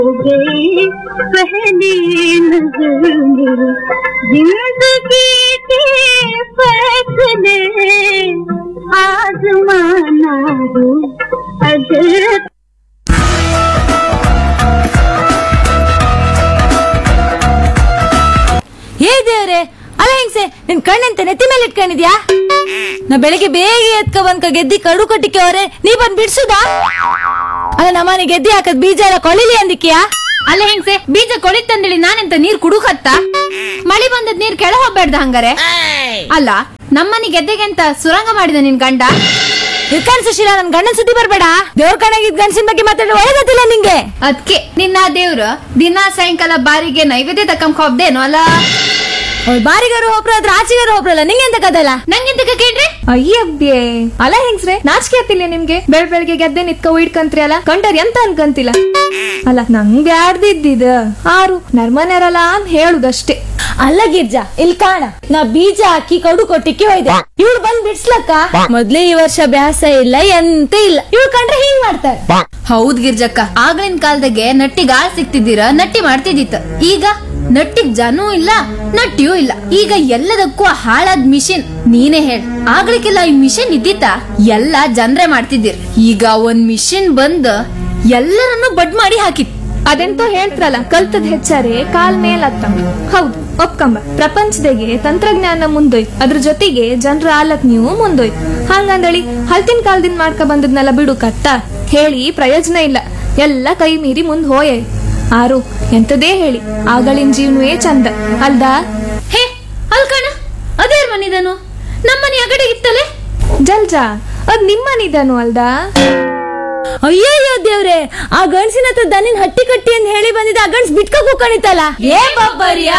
गई पहली नजर मेरी जिंदगी के फैसले आजमाना हो अगर ಏ ದೇವ್ರೆ ಅಲ್ಲ ಹೆಂಗ್ಸೆ ನಿನ್ ಕಣ್ಣಂತೆ ನೆತ್ತಿ ಮೇಲೆ ಇಟ್ಕೊಂಡಿದ್ಯಾ ನಾ ಬೆಳಿಗ್ಗೆ ಬೇಗ ಎತ್ಕ ಬಂದ್ಕ ಗೆದ್ದಿ ಕಡು ಕಟ್ಟಿಕೆ ಅವ್ರೆ ನೀ ಬಂದ್ ಬಿಡ್ಸುದಾ ಅಲ್ಲ ನಮ್ಮನೆ ಗೆದ್ದಿ ಹಾಕದ್ ಬೀಜ ಎಲ್ಲ ಕೊಳಿಲಿ ಅಂದಿಕ್ಯಾ ಅಲ್ಲ ಹೆಂಗ್ಸೆ ಬೀಜ ಕೊಳಿತಂದೇಳಿ ನಾನೆಂತ ನೀರ್ ಕುಡುಕತ್ತ ಮಳಿ ಬಂದದ್ ನೀರ್ ಕೆಳ ಹೋಗ್ಬೇಡ್ದ ಹಂಗಾರೆ ಅಲ್ಲ ನಮ್ಮನಿ ಗೆದ್ದೆಗೆ ಅಂತ ಸುರಂಗ ಮಾಡಿದ ನಿನ್ ಗಂಡ ಇರ್ಕಾನ್ ಸುಶೀಲ ನನ್ ಗಂಡನ್ ಸುದ್ದಿ ಬರ್ಬೇಡ ದೇವ್ರ ಕಣಗಿದ್ ಗಂಡಸಿನ ಬಗ್ಗೆ ಮಾತಾಡೋ ಒಳಗತ್ತಿಲ್ಲ ನಿಂಗೆ ಅದ್ಕೆ ನಿನ್ನ ದೇವ್ರು ದಿನ ಸಾಯಂಕಾಲ ಬಾರಿಗೆ ನೈವೇದ್ಯ ತಕ್ಕಂಕ ಹೋಗ್ದೇನೋ ಅಲ್ಲ ಅವ್ಳ್ ಬಾರಿಗಾರು ಒಬ್ರು ಅದ್ರ ಆಚೆಗಾರು ಒಬ್ರಲ್ಲ ನಿಂಗೆ ಎಂತ ಕದಲ್ಲ ನಂಗೆಂತ ಕೇಳ್ರಿ ಅಯ್ಯಬ್ಯೆ ಅಲ್ಲ ಹೆಂಗ್ಸ್ರೆ ನಾಚಿಕೆ ಆತಿಲ್ಲ ನಿಮ್ಗೆ ಬೆಳ್ ಬೆಳಗ್ಗೆ ಗೆದ್ದೆ ನಿತ್ಕ ಇಡ್ಕಂತ್ರಿ ಅಲ್ಲ ಕಂಡರ್ ಎಂತ ಅನ್ಕಂತಿಲ್ಲ ಅಲ್ಲ ನಂಗ್ ಬ್ಯಾಡ್ದಿದ್ದಿದ ಆರು ನರ್ಮನೆರಲ್ಲ ಅಂತ ಹೇಳುದಷ್ಟೇ ಅಲ್ಲ ಗಿರ್ಜಾ ಇಲ್ಲಿ ಕಾಣ ನಾ ಬೀಜ ಹಾಕಿ ಕಡು ಕೊಟ್ಟಿಕ್ಕೆ ಹೋಯ್ದೆ ಇವಳು ಬಂದ್ ಬಿಡ್ಸ್ಲಕ್ಕ ಮೊದ್ಲೇ ಈ ವರ್ಷ ಬ್ಯಾಸ ಇಲ್ಲ ಎಂತ ಇಲ್ಲ ಇವಳು ಕಂಡ್ರೆ ಹಿಂಗ್ ಮಾಡ್ತಾರೆ ಹೌದ್ ಗಿರ್ಜಕ್ಕ ಆಗ್ಲಿನ ಕಾಲದಾಗೆ ನಟ್ಟಿಗ್ ಆಳ್ ಸಿಕ್ತಿದ್ದೀರ ನಟ್ಟಿ ಮಾಡ್ತಿದ್ದಿತ್ತ ಈಗ ನಟ್ಟಿಗ್ ಜನೂ ಇಲ್ಲ ನಟ್ಟಿಯೂ ಇಲ್ಲ ಈಗ ಎಲ್ಲದಕ್ಕೂ ಹಾಳಾದ್ ಮಿಷಿನ್ ನೀನೇ ಹೇಳ್ ಆಗ್ಲಿಕ್ಕೆಲ್ಲ ಈ ಮಿಷಿನ್ ಇದ್ದಿತ್ತ ಎಲ್ಲ ಜನ್ರೆ ಮಾಡ್ತಿದ್ದೀರ್ ಈಗ ಒಂದ್ ಮಿಷಿನ್ ಬಂದ್ ಎಲ್ಲರನ್ನು ಬಡ್ ಮಾಡಿ ಹಾಕಿತ್ ಅದೆಂತೋ ಹೇಳ್ತಾರಲ್ಲ ಕಲ್ತದ್ ಹೆಚ್ಚಾರೆ ಕಾಲ್ ಮೇಲ್ ಹತ್ತಂಬ ಹೌದು ಒಪ್ಕಂಬ ಪ್ರಪಂಚದಾಗೆ ತಂತ್ರಜ್ಞಾನ ಮುಂದೋಯ್ತು ಅದ್ರ ಜೊತೆಗೆ ಜನರ ಆಲಕ್ ನೀವು ಮುಂದೋಯ್ತು ಹಂಗಂದಳಿ ಹಲ್ತಿನ ಕಾಲದಿಂದ ಮಾಡ್ಕ ಬಂದದ್ನೆಲ್ಲ ಬಿಡು ಕತ್ತ ಹೇಳಿ ಪ್ರಯೋಜನ ಇಲ್ಲ ಎಲ್ಲ ಕೈ ಮೀರಿ ಮುಂದ್ ಹೋಯೆ ಆರು ಎಂತದೇ ಹೇಳಿ ಆಗಳಿನ ಜೀವನವೇ ಚಂದ ಅಲ್ದಾ ಹೇ ಅಲ್ಕಣ ಅದೇರ್ ಮನಿದನು ನಮ್ಮನೆ ಅಗಡೆ ಇತ್ತಲೆ ಜಲ್ಜಾ ಅದ್ ನಿಮ್ಮನಿದನು ಅಲ್ದಾ ಅಯ್ಯಯ್ಯೋ ದೇವ್ರೆ ಆ ಗಂಡ್ಸಿನ ಹತ್ರ ದನಿನ್ ಹಟ್ಟಿ ಕಟ್ಟಿ ಅಂತ ಹೇಳಿ ಬಂದಿದ್ದ ಆ ಗಂಡ್ಸ್ ಬಿಟ್ಕ ಕೂಕಣಿತಲ್ಲ ಏ ಬಬ್ಬರಿಯಾ